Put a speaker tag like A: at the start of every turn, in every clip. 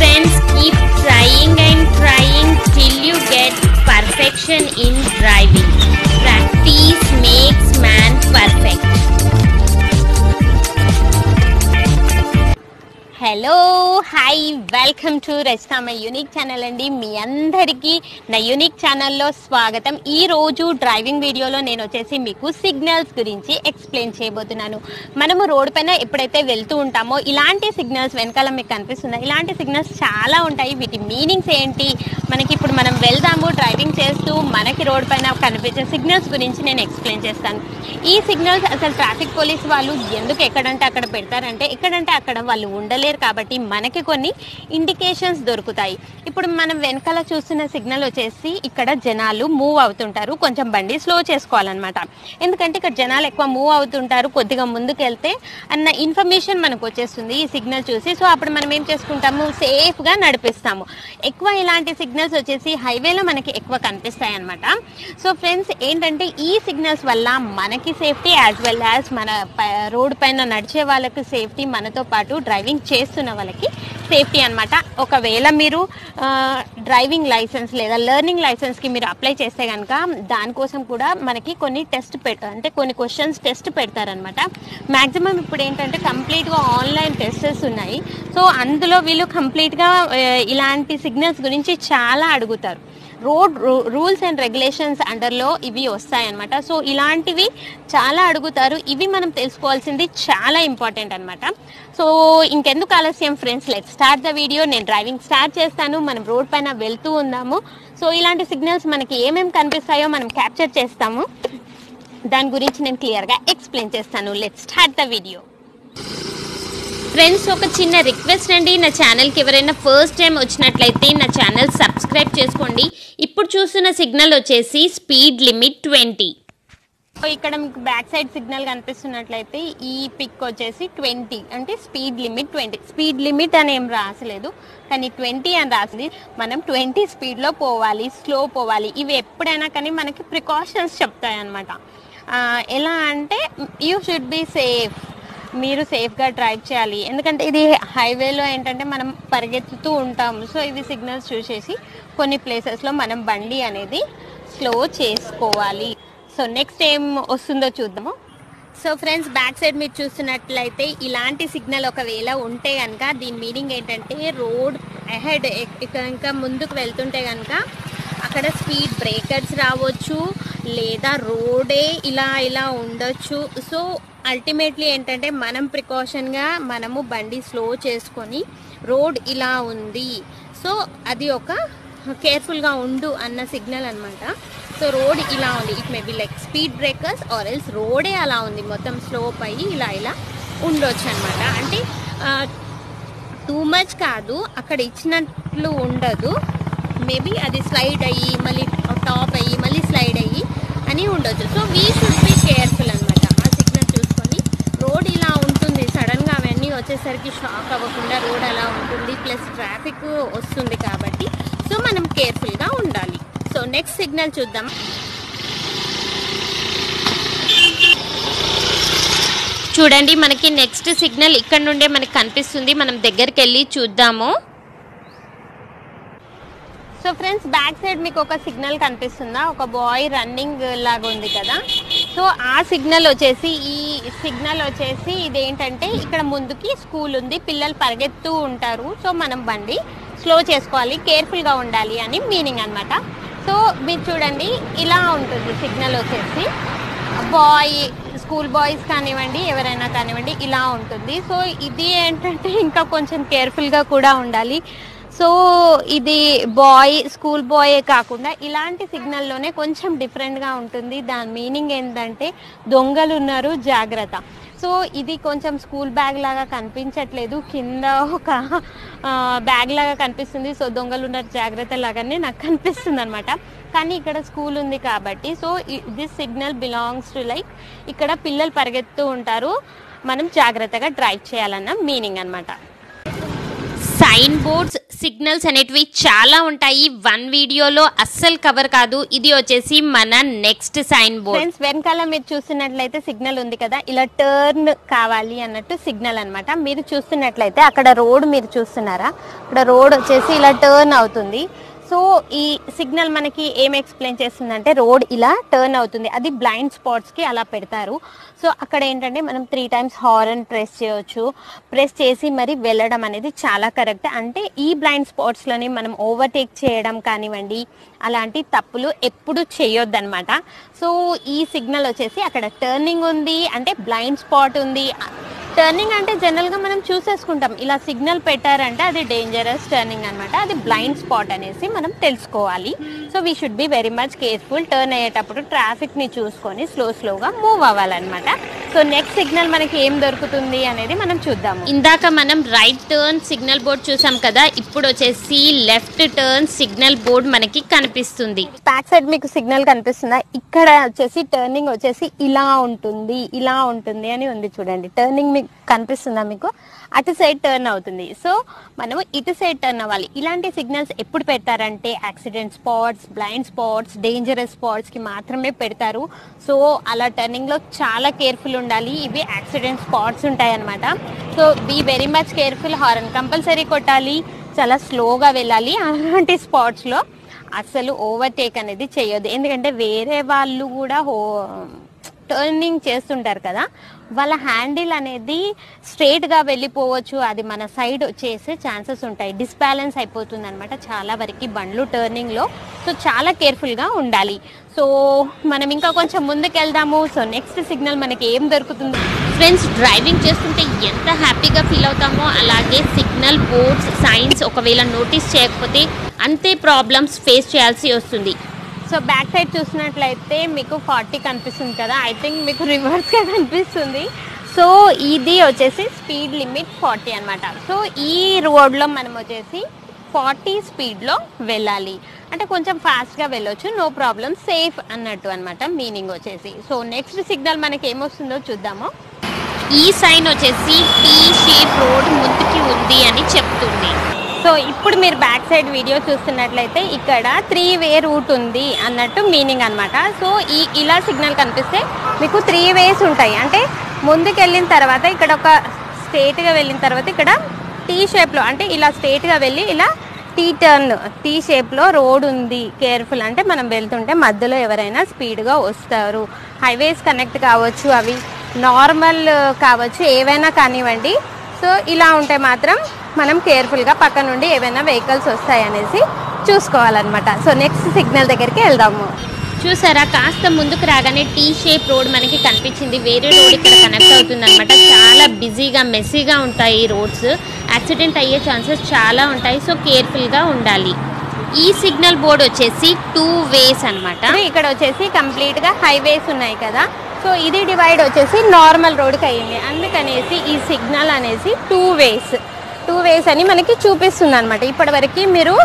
A: friends, keep trying and trying till you get perfection in driving. Practice makes man perfect. Hello hi welcome to Rachita my unique channel అండి మీ అందరికీ నా unique ఛానల్లో స్వాగతం ఈ రోజు డ్రైవింగ్ వీడియోలో నేను వచ్చేసి మీకు సిగ్నల్స్ గురించి ఎక్స్ప్లెయిన్ చేయబోతున్నాను మనము రోడ్ పైన ఎప్పుడైతే వెళ్తూ ఉంటామో ఇలాంటి సిగ్నల్స్ వెనకాల మీకు కనిపిస్తుందా ఇలాంటి సిగ్నల్స్ చాలా ఉంటాయి వీటి మీనింగ్స్ ఏంటి మనకి ఇప్పుడు మనం వెళ్దాము డ్రైవింగ్ చేస్తూ మనకి రోడ్ పైన కనిపించే సిగ్నల్స్ గురించి నేను ఎక్స్ప్లెయిన్ చేస్తాను ఈ సిగ్నల్స్ అసలు ట్రాఫిక్ పోలీస్ వాళ్ళు ఎందుకు ఎక్కడంటే అక్కడ పెడతారంటే ఎక్కడంటే అక్కడ వాళ్ళు ఉండలేరు కాబట్టి మనకి కొన్ని ఇండికేషన్స్ దొరుకుతాయి ఇప్పుడు మనం వెనకాల చూస్తున్న సిగ్నల్ వచ్చేసి ఇక్కడ జనాలు మూవ్ అవుతుంటారు కొంచెం బండి స్లో చేసుకోవాలన్నమాట ఎందుకంటే ఇక్కడ జనాలు ఎక్కువ మూవ్ అవుతుంటారు కొద్దిగా ముందుకు వెళ్తే అన్న ఇన్ఫర్మేషన్ మనకు వచ్చేస్తుంది ఈ సిగ్నల్ చూసి సో అప్పుడు మనం ఏం చేసుకుంటాము సేఫ్గా నడిపిస్తాము ఎక్కువ ఇలాంటి సిగ్నల్స్ వచ్చేసి హైవేలో మనకి ఎక్కువ కనిపిస్తాయి అనమాట సో ఫ్రెండ్స్ ఏంటంటే ఈ సిగ్నల్స్ వల్ల మనకి సేఫ్టీ యాజ్ వెల్ యాజ్ మన రోడ్ పైన నడిచే వాళ్ళకి సేఫ్టీ మనతో పాటు డ్రైవింగ్ చేస్తున్న వాళ్ళకి సేఫ్టీ అన్నమాట ఒకవేళ మీరు ఆ, డ్రైవింగ్ లైసెన్స్ లేదా లెర్నింగ్ లైసెన్స్కి మీరు అప్లై చేస్తే కనుక దానికోసం కూడా మనకి కొన్ని టెస్ట్ పె అంటే కొన్ని క్వశ్చన్స్ టెస్ట్ పెడతారనమాట మ్యాక్సిమం ఇప్పుడు ఏంటంటే కంప్లీట్గా ఆన్లైన్ టెస్టెస్ ఉన్నాయి సో అందులో వీళ్ళు కంప్లీట్గా ఇలాంటి సిగ్నల్స్ గురించి చాలా అడుగుతారు రోడ్ రూల్స్ అండ్ రెగ్యులేషన్స్ అండర్లో ఇవి వస్తాయన్నమాట సో ఇలాంటివి చాలా అడుగుతారు ఇవి మనం తెలుసుకోవాల్సింది చాలా ఇంపార్టెంట్ అనమాట సో ఇంకెందుకు ఆలస్యం friends let start the video నేను డ్రైవింగ్ స్టార్ట్ చేస్తాను మనం రోడ్ పైన వెళ్తూ ఉందాము సో ఇలాంటి సిగ్నల్స్ మనకి ఏమేమి కనిపిస్తాయో మనం క్యాప్చర్ చేస్తాము దాని గురించి నేను క్లియర్గా ఎక్స్ప్లెయిన్ చేస్తాను let start the video friends ఒక చిన్న రిక్వెస్ట్ అండి నా ఛానల్కి ఎవరైనా ఫస్ట్ టైం వచ్చినట్లయితే నా ఛానల్ సబ్స్క్రైబ్ చేసుకోండి ఇప్పుడు చూస్తున్న సిగ్నల్ వచ్చేసి స్పీడ్ లిమిట్ ట్వంటీ ఇక్కడ మీకు బ్యాక్ సైడ్ సిగ్నల్ కనిపిస్తున్నట్లయితే ఈ పిక్ వచ్చేసి ట్వంటీ అంటే speed limit twenty speed limit అని ఏం రాసలేదు కానీ ట్వంటీ అని రాసింది మనం ట్వంటీ స్పీడ్లో పోవాలి స్లో పోవాలి ఇవి ఎప్పుడైనా కానీ మనకి ప్రికాషన్స్ చెప్తాయి అనమాట ఎలా అంటే యూ షుడ్ బి సేఫ్ మీరు సేఫ్గా డ్రైవ్ చేయాలి ఎందుకంటే ఇది హైవేలో ఏంటంటే మనం పరిగెత్తుతూ ఉంటాము సో ఇవి సిగ్నల్స్ చూసేసి కొన్ని ప్లేసెస్లో మనం బండి అనేది స్లో చేసుకోవాలి సో నెక్స్ట్ ఏం వస్తుందో చూద్దాము సో ఫ్రెండ్స్ బ్యాక్ సైడ్ మీరు చూస్తున్నట్లయితే ఇలాంటి సిగ్నల్ ఒకవేళ ఉంటే కనుక దీని మీనింగ్ ఏంటంటే రోడ్ అహెడ్ ఇక్కడ ఇంకా ముందుకు వెళ్తుంటే కనుక అక్కడ స్పీడ్ బ్రేకర్స్ రావచ్చు లేదా రోడే ఇలా ఇలా ఉండొచ్చు సో అల్టిమేట్లీ ఏంటంటే మనం ప్రికాషన్గా మనము బండి స్లో చేసుకొని రోడ్ ఇలా ఉంది సో అది ఒక కేర్ఫుల్గా ఉండు అన్న సిగ్నల్ అనమాట సో రోడ్ ఇలా ఉంది it may be like speed breakers or else రోడే అలా ఉంది మొత్తం స్లోప్ అయ్యి ఇలా ఇలా ఉండొచ్చు అనమాట అంటే టూ మచ్ కాదు అక్కడ ఇచ్చినట్లు ఉండదు మేబీ అది స్లైడ్ అయ్యి మళ్ళీ టాప్ అయ్యి మళ్ళీ స్లైడ్ అయ్యి అని ఉండొచ్చు so we should be careful అనమాట ఆ సిగ్నల్ చూసుకొని రోడ్ ఇలా ఉంటుంది సడన్గా అవన్నీ వచ్చేసరికి షాక్ అవ్వకుండా రోడ్ అలా ఉంటుంది ప్లస్ ట్రాఫిక్ వస్తుంది కాబట్టి సో మనం కేర్ఫుల్గా ఉండాలి సో నెక్స్ట్ సిగ్నల్ చూద్దాం చూడండి మనకి నెక్స్ట్ సిగ్నల్ ఇక్కడ నుండే మనకి కనిపిస్తుంది మనం దగ్గరికి వెళ్ళి చూద్దాము సో ఫ్రెండ్స్ బ్యాక్ సైడ్ మీకు ఒక సిగ్నల్ కనిపిస్తుందా ఒక బాయ్ రన్నింగ్ లాగా ఉంది కదా సో ఆ సిగ్నల్ వచ్చేసి ఈ సిగ్నల్ వచ్చేసి ఇదేంటంటే ఇక్కడ ముందుకి స్కూల్ ఉంది పిల్లలు పరిగెత్తూ ఉంటారు సో మనం బండి స్లో చేసుకోవాలి కేర్ఫుల్గా ఉండాలి అని మీనింగ్ అనమాట సో మీరు చూడండి ఇలా ఉంటుంది సిగ్నల్ వచ్చేసి బాయ్ స్కూల్ బాయ్స్ కానివ్వండి ఎవరైనా కానివ్వండి ఇలా ఉంటుంది సో ఇది ఏంటంటే ఇంకా కొంచెం కేర్ఫుల్గా కూడా ఉండాలి సో ఇది బాయ్ స్కూల్ బాయే కాకుండా ఇలాంటి సిగ్నల్లోనే కొంచెం డిఫరెంట్గా ఉంటుంది దాని మీనింగ్ ఏంటంటే దొంగలు ఉన్నారు జాగ్రత్త సో ఇది కొంచెం స్కూల్ బ్యాగ్ లాగా కనిపించట్లేదు కింద ఒక బ్యాగ్ లాగా కనిపిస్తుంది సో దొంగలు ఉన్నారు జాగ్రత్త లాగానే నాకు కనిపిస్తుంది అనమాట కానీ ఇక్కడ స్కూల్ ఉంది కాబట్టి so this signal belongs to like ఇక్కడ పిల్లలు పరిగెత్తూ ఉంటారు మనం జాగ్రత్తగా డ్రైవ్ చేయాలన్న మీనింగ్ అనమాట సైన్ బోర్డ్స్ సిగ్నల్స్ అనేటివి చాలా ఉంటాయి వన్ వీడియోలో అస్సలు కవర్ కాదు ఇది వచ్చేసి మన నెక్స్ట్ సైన్ బోర్డ్ ఫ్రెండ్స్ వెనకాల మీరు చూస్తున్నట్లయితే సిగ్నల్ ఉంది కదా ఇలా టర్న్ కావాలి అన్నట్టు సిగ్నల్ అన్నమాట మీరు చూస్తున్నట్లయితే అక్కడ రోడ్ మీరు చూస్తున్నారా ఇక్కడ రోడ్ వచ్చేసి ఇలా టర్న్ అవుతుంది సో ఈ సిగ్నల్ మనకి ఏం ఎక్స్ప్లెయిన్ చేస్తుందంటే రోడ్ ఇలా టర్న్ అవుతుంది అది బ్లైండ్ స్పాట్స్కి అలా పెడతారు సో అక్కడ ఏంటంటే మనం త్రీ టైమ్స్ హార్న్ ప్రెస్ చేయొచ్చు ప్రెస్ చేసి మరి వెళ్ళడం అనేది చాలా కరెక్ట్ అంటే ఈ బ్లైండ్ స్పాట్స్లోని మనం ఓవర్టేక్ చేయడం కానివ్వండి అలాంటి తప్పులు ఎప్పుడు చేయొద్దు అనమాట సో ఈ సిగ్నల్ వచ్చేసి అక్కడ టర్నింగ్ ఉంది అంటే బ్లైండ్ స్పాట్ ఉంది టర్నింగ్ అంటే జనరల్గా మనం చూసేసుకుంటాం ఇలా సిగ్నల్ పెట్టారంటే అది డేంజరస్ టర్నింగ్ అనమాట అది బ్లైండ్ స్పాట్ అనేసి మనం తెలుసుకోవాలి so we should be very much careful turn అయ్యేటప్పుడు ట్రాఫిక్ని చూసుకొని స్లో స్లోగా మూవ్ అవ్వాలన్నమాట సో నెక్స్ట్ సిగ్నల్ మనకి ఏం దొరుకుతుంది అనేది మనం చూద్దాం ఇందాక మనం రైట్ టర్న్ సిగ్నల్ బోర్డ్ చూసాం కదా ఇప్పుడు వచ్చేసి లెఫ్ట్ టర్న్ సిగ్నల్ బోర్డ్ మనకి కనిపిస్తుంది బ్యాక్ సైడ్ మీకు సిగ్నల్ కనిపిస్తుందా ఇక్కడ వచ్చేసి టర్నింగ్ వచ్చేసి ఇలా ఉంటుంది ఇలా ఉంటుంది అని ఉంది చూడండి టర్నింగ్ మీకు కనిపిస్తుందా మీకు అటు సైడ్ టర్న్ అవుతుంది సో మనము ఇటు సైడ్ టర్న్ అవ్వాలి ఇలాంటి సిగ్నల్స్ ఎప్పుడు పెడతారంటే accident spots blind spots dangerous స్పాట్స్కి మాత్రమే పెడతారు సో అలా టర్నింగ్లో చాలా కేర్ఫుల్ ఉండాలి ఇవి యాక్సిడెంట్ స్పాట్స్ ఉంటాయి అనమాట so be very much careful horn compulsory కొట్టాలి చాలా స్లోగా వెళ్ళాలి అలాంటి స్పాట్స్లో అసలు ఓవర్టేక్ అనేది చేయొద్దు ఎందుకంటే వేరే వాళ్ళు కూడా హో టర్నింగ్ చేస్తుంటారు కదా వాళ్ళ హ్యాండిల్ అనేది స్ట్రైట్గా వెళ్ళిపోవచ్చు అది మన సైడ్ చేసే ఛాన్సెస్ ఉంటాయి డిస్బ్యాలెన్స్ అయిపోతుంది అనమాట చాలా వరకు బండ్లు టర్నింగ్లో సో చాలా కేర్ఫుల్గా ఉండాలి సో మనం ఇంకా కొంచెం ముందుకు వెళ్దాము సో నెక్స్ట్ సిగ్నల్ మనకి ఏం దొరుకుతుంది ఫ్రెండ్స్ డ్రైవింగ్ చేస్తుంటే ఎంత హ్యాపీగా ఫీల్ అవుతామో అలాగే సిగ్నల్ బోర్డ్స్ సైన్స్ ఒకవేళ నోటీస్ చేయకపోతే అంతే ప్రాబ్లమ్స్ ఫేస్ చేయాల్సి వస్తుంది సో బ్యాక్ సైడ్ చూసినట్లయితే మీకు ఫార్టీ కనిపిస్తుంది కదా ఐ థింక్ మీకు రివర్స్గా కనిపిస్తుంది సో ఇది వచ్చేసి స్పీడ్ లిమిట్ ఫార్టీ అనమాట సో ఈ రోడ్లో మనం వచ్చేసి ఫార్టీ స్పీడ్లో వెళ్ళాలి అంటే కొంచెం ఫాస్ట్గా వెళ్ళొచ్చు నో ప్రాబ్లం సేఫ్ అన్నట్టు అనమాట మీనింగ్ వచ్చేసి సో నెక్స్ట్ సిగ్నల్ మనకి ఏమొస్తుందో చూద్దాము ఈ సైన్ వచ్చేసి టీ షేప్ రోడ్ ముందుకి ఉంది అని చెప్తుంది సో ఇప్పుడు మీరు బ్యాక్ సైడ్ వీడియో చూస్తున్నట్లయితే ఇక్కడ త్రీ వే రూట్ ఉంది అన్నట్టు మీనింగ్ అనమాట సో ఈ ఇలా సిగ్నల్ కనిపిస్తే మీకు త్రీ వేస్ ఉంటాయి అంటే ముందుకు వెళ్ళిన తర్వాత ఇక్కడ ఒక స్ట్రేట్గా వెళ్ళిన తర్వాత ఇక్కడ టీ షేప్లో అంటే ఇలా స్ట్రేట్గా వెళ్ళి ఇలా టీ టర్న్ టీ షేప్లో రోడ్ ఉంది కేర్ఫుల్ అంటే మనం వెళ్తుంటే మధ్యలో ఎవరైనా స్పీడ్గా వస్తారు హైవేస్ కనెక్ట్ కావచ్చు అవి నార్మల్ కావచ్చు ఏవైనా కానివ్వండి సో ఇలా ఉంటే మాత్రం మనం కేర్ఫుల్గా పక్క నుండి ఏవైనా వెహికల్స్ వస్తాయనేసి చూసుకోవాలన్నమాట సో నెక్స్ట్ సిగ్నల్ దగ్గరికి వెళ్దాము చూసారా కాస్త ముందుకు రాగానే టీ షేప్ రోడ్ మనకి కనిపించింది వేరే రోడ్ ఇక్కడ కనెక్ట్ అవుతుంది అనమాట చాలా బిజీగా మెస్సీగా ఉంటాయి ఈ రోడ్స్ యాక్సిడెంట్ అయ్యే ఛాన్సెస్ చాలా ఉంటాయి సో కేర్ఫుల్గా ఉండాలి ఈ సిగ్నల్ బోర్డ్ వచ్చేసి టూ వేస్ అన్నమాట ఇక్కడ వచ్చేసి కంప్లీట్ గా హైవేస్ ఉన్నాయి కదా సో ఇది డివైడ్ వచ్చేసి నార్మల్ రోడ్కి అయ్యింది అందుకనేసి ఈ సిగ్నల్ అనేసి టూ వేస్ టూ వేస్ అని మనకి చూపిస్తుంది అనమాట ఇప్పటివరకు మీరు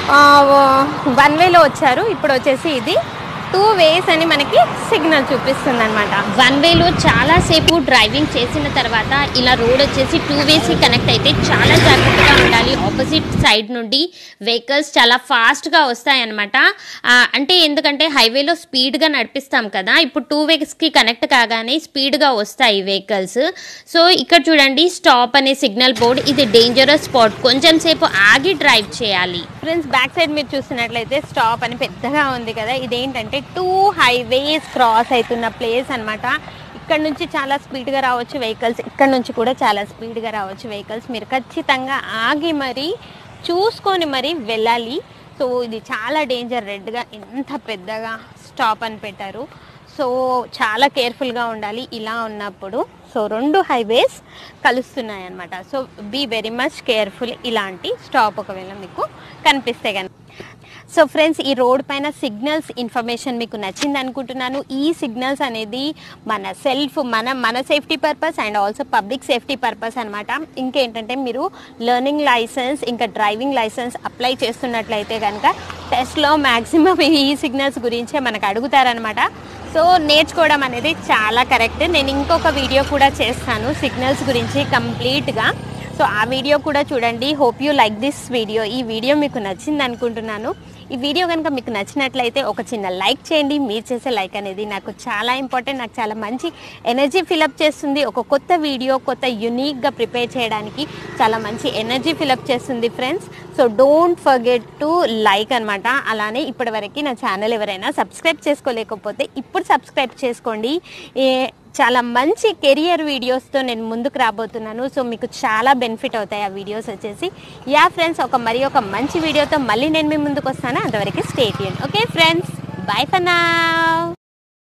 A: వన్ వేలో వచ్చారు ఇప్పుడు వచ్చేసి ఇది టూ వేస్ అని మనకి సిగ్నల్ చూపిస్తుంది అనమాట వన్ వేలో చాలా సేపు డ్రైవింగ్ చేసిన తర్వాత ఇలా రోడ్ వచ్చేసి టూ వేస్ కనెక్ట్ అయితే చాలా జాగ్రత్తగా ఉండాలి ఆపోజిట్ సైడ్ నుండి వెహికల్స్ చాలా ఫాస్ట్గా వస్తాయన్నమాట ఆ, అంటే ఎందుకంటే హైవేలో స్పీడ్గా నడిపిస్తాం కదా ఇప్పుడు టూ వేస్కి కనెక్ట్ కాగానే స్పీడ్గా వస్తాయి వెహికల్స్ సో ఇక్కడ చూడండి స్టాప్ అనే సిగ్నల్ బోర్డ్ ఇది డేంజరస్ స్పాట్ కొంచెం సేపు ఆగి డ్రైవ్ చేయాలి ఫ్రెండ్స్ బ్యాక్ సైడ్ మీరు చూసినట్లయితే స్టాప్ అని పెద్దగా ఉంది కదా ఇదేంటంటే టూ హైవేస్ క్రాస్ అవుతున్న ప్లేస్ అన్నమాట ఇక్కడ నుంచి చాలా స్పీడ్గా రావచ్చు వెహికల్స్ ఇక్కడ నుంచి కూడా చాలా స్పీడ్గా రావచ్చు వెహికల్స్ మీరు ఖచ్చితంగా ఆగి మరి చూసుకొని మరి వెళ్ళాలి సో ఇది చాలా డేంజర్ రెడ్గా ఎంత పెద్దగా స్టాప్ అని పెట్టారు సో చాలా కేర్ఫుల్గా ఉండాలి ఇలా ఉన్నప్పుడు సో రెండు హైవేస్ కలుస్తున్నాయి అనమాట so be very much careful ఇలాంటి స్టాప్ ఒకవేళ మీకు కనిపిస్తే కనుక సో ఫ్రెండ్స్ ఈ రోడ్ పైన సిగ్నల్స్ ఇన్ఫర్మేషన్ మీకు నచ్చింది అనుకుంటున్నాను ఈ సిగ్నల్స్ అనేది మన సెల్ఫ్ మన మన safety purpose and also public safety purpose అనమాట ఇంకేంటంటే మీరు లెర్నింగ్ లైసెన్స్ ఇంకా డ్రైవింగ్ లైసెన్స్ అప్లై చేస్తున్నట్లయితే కనుక టెస్ట్లో మ్యాక్సిమం ఈ సిగ్నల్స్ గురించే మనకు అడుగుతారనమాట సో నేర్చుకోవడం అనేది చాలా కరెక్ట్ నేను ఇంకొక వీడియో కూడా చేస్తాను సిగ్నల్స్ గురించి కంప్లీట్గా సో ఆ వీడియో కూడా చూడండి hope you like this video ఈ వీడియో మీకు నచ్చింది అనుకుంటున్నాను ఈ వీడియో కనుక మీకు నచ్చినట్లయితే ఒక చిన్న లైక్ చేయండి మీరు చేసే లైక్ అనేది నాకు చాలా ఇంపార్టెంట్ నాకు చాలా మంచి ఎనర్జీ ఫిలప్ చేస్తుంది ఒక కొత్త వీడియో కొత్త యునిక్గా ప్రిపేర్ చేయడానికి చాలా మంచి ఎనర్జీ ఫిలప్ చేస్తుంది friends so don't forget to like అనమాట అలానే ఇప్పటివరకు నా ఛానల్ ఎవరైనా సబ్స్క్రైబ్ చేసుకోలేకపోతే ఇప్పుడు సబ్స్క్రైబ్ చేసుకోండి ఏ చాలా మంచి కెరియర్ వీడియోస్తో నేను ముందుకు రాబోతున్నాను సో మీకు చాలా బెనిఫిట్ అవుతాయి ఆ వీడియోస్ వచ్చేసి యా ఫ్రెండ్స్ ఒక మరి ఒక మంచి వీడియోతో మళ్ళీ నేను మీ ముందుకు వస్తాను అంతవరకు state okay friends bye for నా